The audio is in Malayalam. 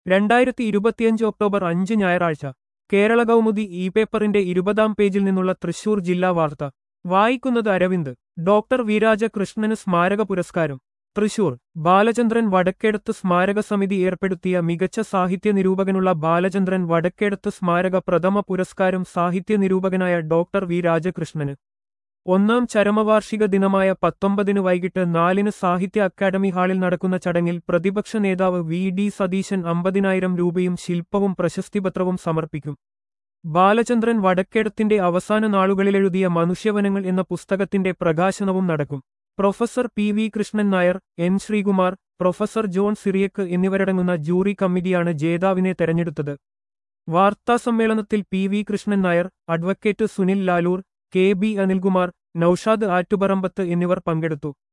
രണ്ടായിരത്തി ഇരുപത്തിയഞ്ച് ഒക്ടോബർ അഞ്ച് ഞായറാഴ്ച കേരള കൗമുദി ഇ പേപ്പറിന്റെ ഇരുപതാം പേജിൽ നിന്നുള്ള തൃശൂർ ജില്ലാ വാർത്ത വായിക്കുന്നത് അരവിന്ദ് ഡോക്ടർ വിരാജ കൃഷ്ണന് സ്മാരക പുരസ്കാരം തൃശൂർ ബാലചന്ദ്രൻ വടക്കേടത്ത് സ്മാരക സമിതി ഏർപ്പെടുത്തിയ മികച്ച സാഹിത്യ നിരൂപകനുള്ള ബാലചന്ദ്രൻ വടക്കേടത്ത് സ്മാരക പ്രഥമ പുരസ്കാരം സാഹിത്യ നിരൂപകനായ ഡോക്ടർ വി രാജകൃഷ്ണന് ഒന്നാം ചരമവാർഷിക ദിനമായ പത്തൊമ്പതിന് വൈകിട്ട് നാലിന് സാഹിത്യ അക്കാദമി ഹാളിൽ നടക്കുന്ന ചടങ്ങിൽ പ്രതിപക്ഷ നേതാവ് വി ഡി സതീശൻ അമ്പതിനായിരം രൂപയും ശില്പവും പ്രശസ്തിപത്രവും സമർപ്പിക്കും ബാലചന്ദ്രൻ വടക്കേടത്തിന്റെ അവസാന നാളുകളിലെഴുതിയ മനുഷ്യവനങ്ങൾ എന്ന പുസ്തകത്തിന്റെ പ്രകാശനവും നടക്കും professor P V Krishnan Nair N Sreekumar professor John Cyriac എന്നിവരടങ്ങുന്ന ജൂറി കമ്മിറ്റിയാണ് ജേതാവിനെ തെരഞ്ഞെടുത്തത് വാർത്താസമ്മേളനത്തിൽ P V Krishnan Nair advocate Sunil Lalur K B Anilkumar Naushad Attuparambath എന്നിവർ പങ്കെടുത്തു